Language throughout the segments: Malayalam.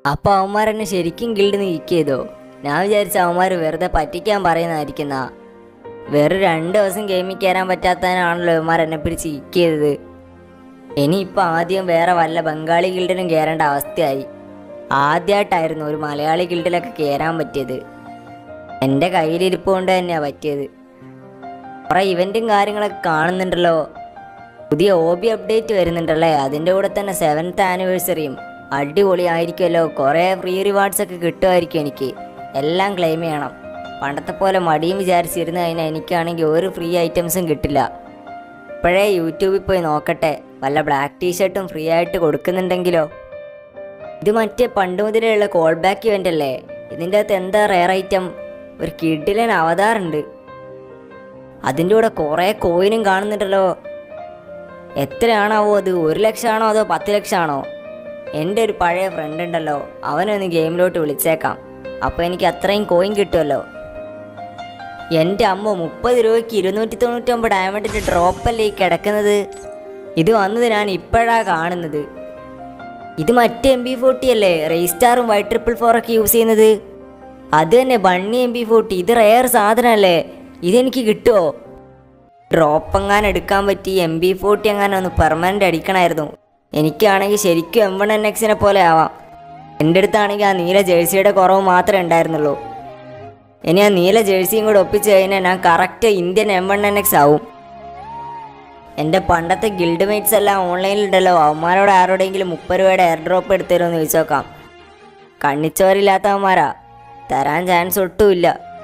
അപ്പോൾ അവന്മാരെന്നെ ശരിക്കും ഗിൽഡ് നീക്ക് ചെയ്തോ ഞാൻ വിചാരിച്ച അവന്മാർ വെറുതെ പറ്റിക്കാൻ പറയുന്നതായിരിക്കുന്ന വെറും രണ്ട് ദിവസം ഗെയിമിൽ കയറാൻ പറ്റാത്തതിനാണല്ലോ ഇവന്മാർ എന്നെ പിടിച്ച് ഇക്ക് ചെയ്തത് ഇനിയിപ്പോൾ ആദ്യം വേറെ വല്ല ബംഗാളി ഗിൽഡിലും കയറേണ്ട അവസ്ഥയായി ആദ്യമായിട്ടായിരുന്നു ഒരു മലയാളി ഗിൽഡിലൊക്കെ കയറാൻ പറ്റിയത് എൻ്റെ കയ്യിലിരിപ്പ് കൊണ്ട് തന്നെയാണ് പറ്റിയത് കുറേ ഇവൻറ്റും കാര്യങ്ങളൊക്കെ കാണുന്നുണ്ടല്ലോ പുതിയ ഓബി അപ്ഡേറ്റ് വരുന്നുണ്ടല്ലേ അതിൻ്റെ കൂടെ തന്നെ സെവൻത്ത് ആനിവേഴ്സറിയും അടിപൊളി ആയിരിക്കുമല്ലോ കുറേ ഫ്രീ റിവാർഡ്സ് ഒക്കെ കിട്ടുമായിരിക്കും എനിക്ക് എല്ലാം ക്ലെയിം ചെയ്യണം പണ്ടത്തെ പോലെ മടിയും വിചാരിച്ചിരുന്ന് കഴിഞ്ഞാൽ എനിക്കാണെങ്കിൽ ഒരു ഫ്രീ ഐറ്റംസും കിട്ടില്ല ഇപ്പോഴേ യൂട്യൂബിൽ പോയി നോക്കട്ടെ വല്ല ബ്ലാക്ക് ടീഷർട്ടും ഫ്രീ ആയിട്ട് കൊടുക്കുന്നുണ്ടെങ്കിലോ ഇത് മറ്റേ പണ്ട് മുതലേ ഉള്ള കോൾ ബാക്ക് ഇവൻ്റ് അല്ലേ ഇതിൻ്റെ അകത്ത് എന്താ റെയർ ഐറ്റം ഒരു കിഡിലൻ അവതാറുണ്ട് അതിൻ്റെ കൂടെ കുറേ കോയിനും കാണുന്നുണ്ടല്ലോ എത്രയാണാവോ അത് ഒരു ലക്ഷമാണോ അതോ പത്ത് ലക്ഷമാണോ എൻ്റെ ഒരു പഴയ ഫ്രണ്ട് ഉണ്ടല്ലോ അവനൊന്ന് ഗെയിമിലോട്ട് വിളിച്ചേക്കാം അപ്പോൾ എനിക്ക് അത്രയും കോയിൻ കിട്ടുമല്ലോ എൻ്റെ അമ്മ മുപ്പത് രൂപയ്ക്ക് ഇരുന്നൂറ്റി തൊണ്ണൂറ്റൊമ്പത് ഡയമണ്ടിൻ്റെ ഡ്രോപ്പല്ലേ ഈ കിടക്കുന്നത് ഇത് വന്നത് ഞാൻ ഇപ്പോഴാണ് കാണുന്നത് ഇത് മറ്റേ എം ബി ഫോർട്ടി അല്ലേ റെയ്സ്റ്റാറും വൈ ട്രിപ്പിൾ ഫോർ ഒക്കെ യൂസ് ചെയ്യുന്നത് അത് തന്നെ ബണ്ണി എം ബി ഫോർട്ടി ഇത് റെയർ സാധനമല്ലേ ഇതെനിക്ക് കിട്ടുമോ ഡ്രോപ്പ് എങ്ങാനും എടുക്കാൻ പറ്റി എം ബി ഫോർട്ടി എങ്ങാനും ഒന്ന് പെർമനൻ്റ് അടിക്കണമായിരുന്നു എനിക്കാണെങ്കിൽ ശരിക്കും എം വൺ എൻ എക്സിനെ പോലെ ആവാം എൻ്റെ അടുത്താണെങ്കിൽ ആ നീല ജേഴ്സിയുടെ കുറവ് മാത്രമേ ഉണ്ടായിരുന്നുള്ളൂ ഇനി ആ നീല ജേഴ്സിയും കൂടെ ഒപ്പിച്ച് കഴിഞ്ഞാൽ ഞാൻ correct Indian M one N X ആവും എൻ്റെ പണ്ടത്തെ ഗിൽഡ് മേറ്റ്സ് എല്ലാം ഓൺലൈനിലുണ്ടല്ലോ അവന്മാരോട് ആരോടെങ്കിലും മുപ്പത് രൂപയുടെ എയർ ഡ്രോപ്പ് എടുത്തരുമെന്ന് ചോദിച്ചു നോക്കാം കണ്ണിച്ചോരില്ലാത്തവന്മാരാ തരാൻ ചാൻസ് ഒട്ടുമില്ല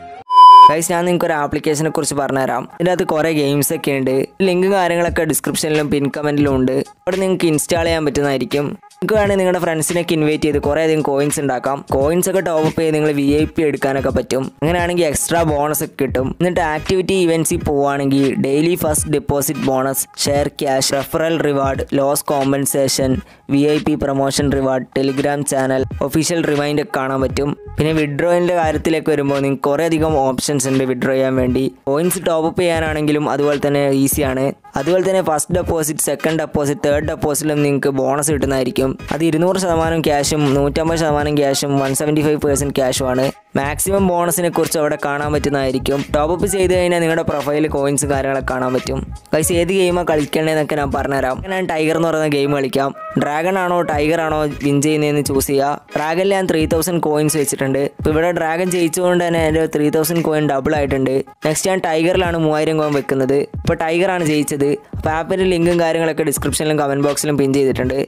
ഗൈസ് ഞാൻ നിങ്ങൾക്ക് ഒരു ആപ്ലിക്കേഷനെ കുറിച്ച് പറഞ്ഞുതരാം ഇതിൻ്റെ അകത്ത് കുറേ ഗെയിംസ് ഒക്കെ ഉണ്ട് ലിങ്കും കാര്യങ്ങളൊക്കെ ഡിസ്ക്രിപ്ഷനിലും പിൻ കമൻറ്റിലും ഉണ്ട് അവിടെ നിങ്ങൾക്ക് ഇൻസ്റ്റാൾ ചെയ്യാൻ പറ്റുന്നതായിരിക്കും നിങ്ങൾക്ക് വേണമെങ്കിൽ നിങ്ങളുടെ ഫ്രണ്ട്സിനൊക്കെ ഇൻവൈറ്റ് ചെയ്ത് കുറേ അധികം കോയിൻസ് ഉണ്ടാക്കാം കോയിൻസ് ഒക്കെ ടോപ്പ് ചെയ്ത് നിങ്ങൾ വി ഐ പി എടുക്കാനൊക്കെ പറ്റും അങ്ങനെയാണെങ്കിൽ എക്സ്ട്രാ ബോണസ് ഒക്കെ കിട്ടും എന്നിട്ട് ആക്ടിവിറ്റി ഇവൻസിൽ പോവുകയാണെങ്കിൽ daily first deposit bonus share cash referral reward loss compensation V I P promotion reward Telegram channel official remind ഒക്കെ കാണാൻ പറ്റും പിന്നെ വിഡ്രോയിൻ്റെ കാര്യത്തിലേക്ക് വരുമ്പോൾ നിങ്ങൾക്ക് കുറേ അധികം ഓപ്ഷൻസ് ഉണ്ട് വിഡ്രോ ചെയ്യാൻ വേണ്ടി പോയിന്റ്സ് ടോപ്പ് അപ്പ് ചെയ്യാനാണെങ്കിലും അതുപോലെ തന്നെ ഈസിയാണ് അതുപോലെ തന്നെ first deposit second deposit third ഡെപ്പോസിറ്റിലും നിങ്ങൾക്ക് ബോണസ് കിട്ടുന്നതായിരിക്കും അത് ഇരുന്നൂറ് ശതമാനം ക്യാഷും നൂറ്റമ്പത് ശതമാനം ക്യാഷും വൺ സെവൻറ്റി ഫൈവ് പെർസെൻറ്റ് ക്യാഷുമാണ് മാക്സിമം ബോണസിനെ കുറിച്ച് അവിടെ കാണാൻ പറ്റുന്നതായിരിക്കും ടോപ്പ് അപ്പ് ചെയ്ത് കഴിഞ്ഞാൽ നിങ്ങളുടെ പ്രൊഫൈൽ കോയിൻസ് കാര്യങ്ങളൊക്കെ കാണാൻ പറ്റും കൈസ് ഏത് ഗെയിമാണ് കളിക്കണേന്നൊക്കെ ഞാൻ പറഞ്ഞുതരാം ഞാൻ ടൈഗർ എന്ന് പറയുന്ന ഗെയിം കളിക്കാം ഡ്രാഗൺ ആണോ ടൈഗർ ആണോ വിൻ ചെയ്യുന്നതെന്ന് ചൂസ് ചെയ്യുക ഡ്രാഗനിൽ ഞാൻ ത്രീ തൗസൻഡ് കോയിൻസ് വെച്ചിട്ടുണ്ട് ഇപ്പോൾ ഇവിടെ ഡ്രാഗൺ ജയിച്ചുകൊണ്ട് തന്നെ എൻ്റെ ത്രീ തൗസൻഡ് കോയിൻ ഡബിൾ ആയിട്ടുണ്ട് നെക്സ്റ്റ് ഞാൻ ടൈഗറിലാണ് മൂവായിരം കോയിൻ വെക്കുന്നത് ഇപ്പോൾ ടൈഗറാണ് ജയിച്ചത് അപ്പോൾ ആപ്പിൻ്റെ ലിങ്കും കാര്യങ്ങളൊക്കെ ഡിസ്ക്രിപ്ഷനിലും കമൻറ്റ് ബോക്സിലും പിൻ ചെയ്തിട്ടുണ്ട്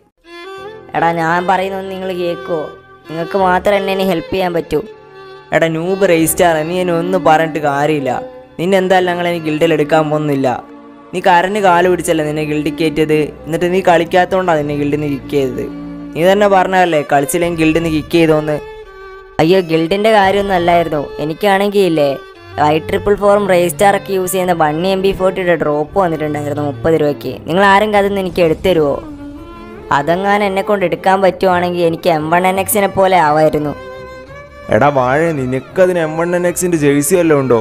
എടാ ഞാൻ പറയുന്നത് നിങ്ങൾ കേൾക്കുമോ നിങ്ങൾക്ക് മാത്രം എന്നെ ഇനി ഹെൽപ്പ് ചെയ്യാൻ പറ്റൂ എടാ നൂബ് രജിസ്റ്റാർ നീ എന്നെ ഒന്നും പറഞ്ഞിട്ട് കാര്യമില്ല നിന്നെ എന്തായാലും ഞങ്ങൾ ഇനി ഗിൽഡിൽ എടുക്കാൻ പോകുന്നില്ല നീ കരഞ്ഞ് കാല് പിടിച്ചല്ലേ നിന്നെ ഗിൽഡിൽ കയറ്റിയത് എന്നിട്ട് നീ കളിക്കാത്തതുകൊണ്ടാണ് നിന്നെ ഗിൽഡിൽ നിന്ന് കിക്ക് ചെയ്തത് നീ തന്നെ പറഞ്ഞതല്ലേ കളിച്ചില്ലെങ്കിൽ ഗിൽഡിൽ നിന്ന് കിക്ക് ചെയ്തോന്ന് അയ്യോ ഗിൽഡിൻ്റെ കാര്യമൊന്നും അല്ലായിരുന്നു എനിക്കാണെങ്കിൽ ഇല്ലേ ഐ ട്രിപ്പിൾ ഫോറും റേസ്റ്റാർ ഒക്കെ യൂസ് ചെയ്യുന്ന ബണ്ണി എം ബി ഫോർട്ടിയുടെ ഡ്രോപ്പ് വന്നിട്ടുണ്ടായിരുന്നു മുപ്പത് രൂപയ്ക്ക് നിങ്ങൾ ആരെങ്കിലും അതിൽ നിന്ന് എനിക്ക് എടുത്തരുമോ അതെങ്ങാനും എന്നെ കൊണ്ട് എടുക്കാൻ പറ്റുവാണെങ്കിൽ എനിക്ക് എം വൺ എൻ എക്സിനെ പോലെ ആവായിരുന്നു എടാ വാഴ നിനക്കതിന് എം വൺ എൻ എക്സിന്റെ ജേഴ്സി വല്ലതും ഉണ്ടോ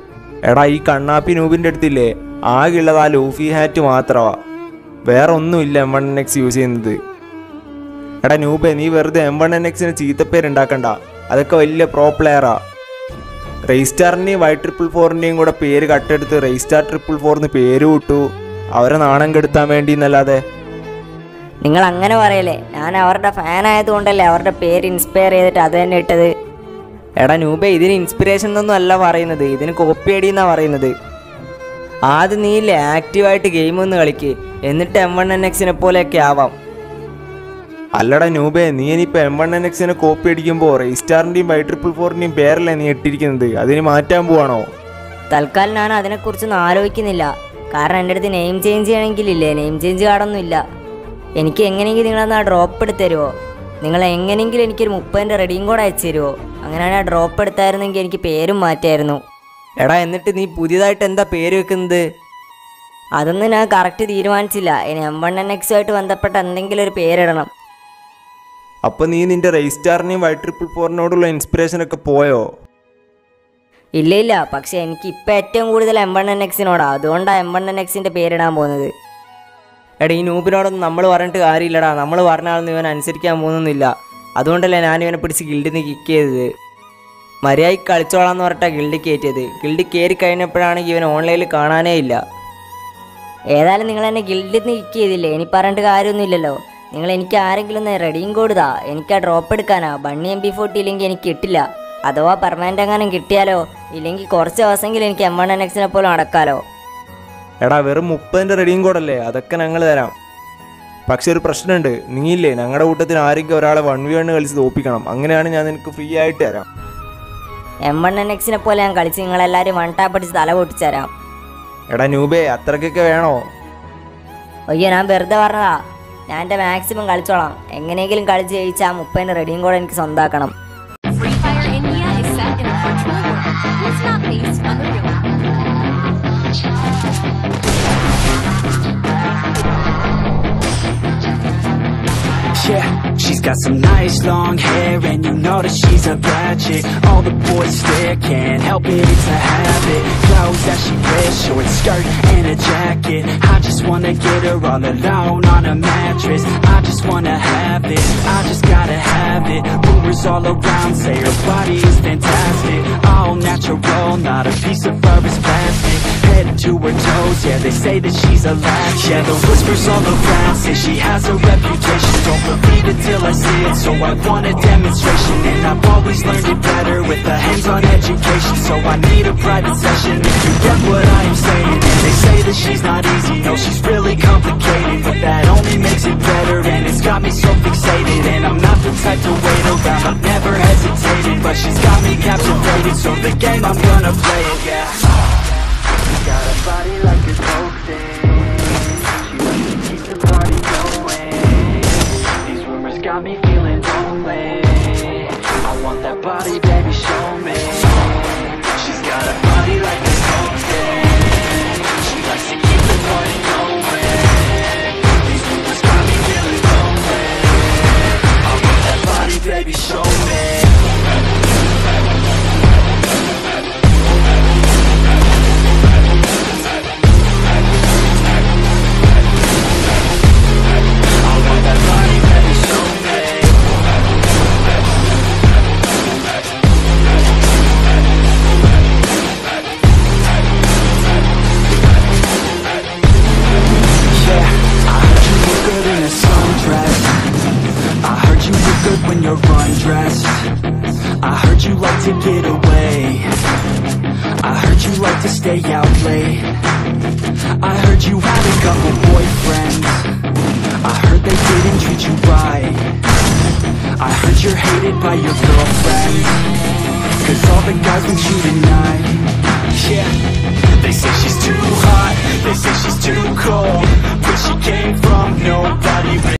എടാ ഈ കണ്ണാപ്പി നൂബിന്റെ അടുത്തില്ലേ ആകെയുള്ളത് ആ ലൂഫി ഹാറ്റ് മാത്രമാ വേറെ ഒന്നുമില്ല M one N X use ചെയ്യുന്നത് എടാ നൂബെ നീ വെറുതെ എം വൺ എൻ എക്സിന് ചീത്തപ്പേരുണ്ടാക്കണ്ട അതൊക്കെ വലിയ പ്രോ പ്ലെയറാ റെയ്സ്റ്റാറിൻ്റെയും വൈ ട്രിപ്പിൾ ഫോറിൻ്റെയും കൂടെ പേര് കട്ടെടുത്ത് റെയ്സ്റ്റാർ ട്രിപ്പിൾ ഫോറിന് പേര് വിട്ടു അവരെ നാണം കെടുത്താൻ വേണ്ടി എന്നല്ലാതെ നിങ്ങൾ അങ്ങനെ പറയല്ലേ ഞാൻ അവരുടെ ഫാൻ ആയതുകൊണ്ടല്ലേ അവരുടെ പേര് ഇൻസ്പയർ ചെയ്തിട്ട് അത് തന്നെ ഇട്ടത് എടാ നൂബെ ഇതിന് ഇൻസ്പിറേഷൻ ഒന്നും അല്ല പറയുന്നത് ഇതിന് കോപ്പി അടിയെന്നാ പറയുന്നത് ആദ്യം നീ ഇല്ലേ ആക്റ്റീവായിട്ട് ഗെയിം ഒന്ന് കളിക്ക് എന്നിട്ട് എം വൺ എൻ എക്സിനെ പോലെയൊക്കെ ആവാം അല്ലടാ നൂബെ നീ ഇനിയിപ്പോൾ എം വൺ എൻ എക്സിനെ കോപ്പി അടിക്കുമ്പോൾ റെയ്സ്റ്റാറിൻ്റെയും വൈ ട്രിപ്പിൾ ഫോറിൻ്റെയും പേരല്ലേ നീ ഇട്ടിരിക്കുന്നത് അതിന് മാറ്റാൻ പോവാണോ തൽക്കാലം ഞാൻ അതിനെക്കുറിച്ചൊന്നും ആലോചിക്കുന്നില്ല കാരണം എൻ്റെ അടുത്ത് നെയിം ചേഞ്ച് ചെയ്യണമെങ്കിലില്ലേ നെയിം ചേഞ്ച് കാർഡൊന്നും ഇല്ല എനിക്ക് എങ്ങനെയെങ്കിലും നിങ്ങളൊന്ന് ആ ഡ്രോപ്പ് എടുത്ത് തരുമോ നിങ്ങൾ എങ്ങനെയെങ്കിലും എനിക്കൊരു മുപ്പതിൻ്റെ റെഡിയും കൂടെ അയച്ചു തരുമോ അങ്ങനെയാണെങ്കിൽ ആ ഡ്രോപ്പ് എടുത്തായിരുന്നെങ്കിൽ എനിക്ക് പേരും മാറ്റായിരുന്നു എടാ എന്നിട്ട് നീ പുതിയതായിട്ട് എന്താ പേര് വെക്കുന്നത് അതൊന്നും ഞാൻ കറക്റ്റ് തീരുമാനിച്ചില്ല ഇനി എം വൺ എൻ എക്സുമായിട്ട് ബന്ധപ്പെട്ട എന്തെങ്കിലും ഒരു പേരിടണം അപ്പോൾ നീ നിന്റെ റെയ്സ്റ്റാറിനെയും വൈ ട്രിപ്പിൾ ഫോറിനോടുള്ള ഇൻസ്പിറേഷനൊക്കെ പോയോ ഇല്ല ഇല്ല പക്ഷെ എനിക്ക് ഇപ്പം ഏറ്റവും കൂടുതൽ എം വൺ എൻ എക്സിനോടാണ് അതുകൊണ്ടാണ് എം വൺ എൻ എക്സിൻ്റെ പേരിടാൻ പോകുന്നത് എടാ ഈ നൂബിനോടൊന്നും നമ്മൾ പറഞ്ഞിട്ട് കാര്യമില്ലടാ നമ്മൾ പറഞ്ഞാലൊന്നും ഇവൻ അനുസരിക്കാൻ പോകുന്നില്ല അതുകൊണ്ടല്ലേ ഞാൻ ഇവനെ പിടിച്ച് ഗിൽഡിൽ നിന്ന് കിക്ക് ചെയ്തത് മര്യാദയ്ക്ക് കളിച്ചോളാന്ന് പറഞ്ഞിട്ടാണ് ഗിൽഡിൽ കയറ്റിയത് ഗിൽഡിൽ കയറി കഴിഞ്ഞപ്പോഴാണെങ്കിൽ ഇവൻ ഓൺലൈനിൽ കാണാനേ ഇല്ല ഏതായാലും നിങ്ങൾ എന്നെ ഗിൽഡിൽ നിന്ന് കിക്ക് ചെയ്തില്ലേ ഇനി പറഞ്ഞിട്ട് കാര്യമൊന്നുമില്ലല്ലോ നിങ്ങൾ എനിക്ക് ആരെങ്കിലും ഒന്ന് റെഡിയും കോഡ് താ എനിക്ക് ആ ഡ്രോപ്പ് എടുക്കാനാ ബണ്ണി എം ബി ഫോർട്ടി ഇല്ലെങ്കിൽ എനിക്ക് കിട്ടില്ല അഥവാ പെർമനൻ്റ് എങ്ങാനും കിട്ടിയാലോ ഇല്ലെങ്കിൽ കുറച്ച് ദിവസമെങ്കിലും എനിക്ക് എം വൺ എൻ എക്സിനെ പോലും അടക്കാലോ എടാ വെറും മുപ്പതിൻ്റെ റെഡിയും കോഡല്ലേ അതൊക്കെ ഞങ്ങൾ തരാം പക്ഷെ ഒരു പ്രശ്നമുണ്ട് നീയില്ലേ ഞങ്ങളുടെ കൂട്ടത്തിന് ആരെങ്കിലും ഒരാളെ വൺ വി വണ്ണ് കളിച്ച് തോപ്പിക്കണം അങ്ങനെയാണ് ഞാൻ നിനക്ക് ഫ്രീ ആയിട്ട് തരാം എം വൺ എൻ എക്സിനെ പോലെ ഞാൻ കളിച്ച് നിങ്ങളെല്ലാവരും വൺ ടാപ്പ് അടിച്ച് തല പൊട്ടിച്ചു തരാം എടാ ന്യൂബേ അത്രക്കൊക്കെ വേണോ അയ്യോ ഞാൻ വെറുതെ പറഞ്ഞതാ ഞാൻ എൻ്റെ മാക്സിമം കളിച്ചോളാം എങ്ങനെയെങ്കിലും കളിച്ച് ജയിച്ചാൽ ആ മുപ്പതിൻ്റെ റെഡിയും കോഡ് എനിക്ക് സ്വന്താക്കണം Free Fire India is set in a virtual world. It's not based on the real world. Yeah, she's got some nice long hair and you know that she's a bad chick All the boys stare, can't help it, it's a habit Clothes that she wears, short skirt and a jacket I just wanna get her all alone on a mattress I just wanna have it, I just gotta have it Rumors all around say her body is fantastic All natural, not a piece of fur is plastic Head to her toes, yeah, they say that she's a latch Yeah, the whispers all around say she has a reputation Don't believe it till I see it, so I want a demonstration And I've always learned it better with a hands-on education So I need a private session if you get what I am saying And they say that she's not easy, no, she's really complicated But that only makes it better, and it's got me so fixated And I'm not the type to wait around, I've never hesitated But she's got me captivated, so the game I'm gonna play it, yeah She's got a body like a coke thing She likes to keep the party going These rumors got me feeling lonely I want that body, baby, show me She's got a body like a coke thing She likes to keep the party going These rumors got me feeling lonely I want that body, baby, show me I want that body, baby, show me Yeah, I heard you look good in a sundress I heard you look good when you're undressed I heard you like to get away I heard you like to stay out late I heard you had a couple boyfriends I heard they didn't treat you right I heard you're hated by your girlfriends Cause all the guys want you tonight Yeah They say she's too hot They say she's too cold